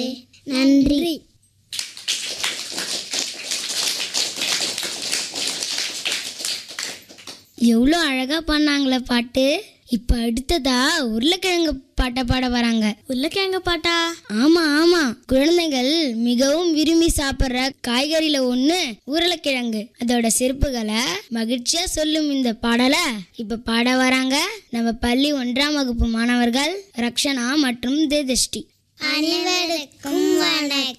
நன்றி எவ்வளோ அழகா பண்ணாங்களே பாட்டு இப்ப அடுத்ததா உருளைக்கிழங்கு பாட்டை பாட வராங்க உருளைக்கிழங்கு பாட்டா ஆமா ஆமா குழந்தைகள் மிகவும் விரும்பி சாப்பிட்ற காய்கறியில ஒண்ணு உருளைக்கிழங்கு அதோட சிறப்புகளை மகிழ்ச்சியா சொல்லும் இந்த பாடலை இப்ப பாட வராங்க நம்ம பள்ளி ஒன்றாம் வகுப்பு மாணவர்கள் ரக்ஷனா மற்றும் தேதஷ்டி அனைவருக்கும் வணக்கம்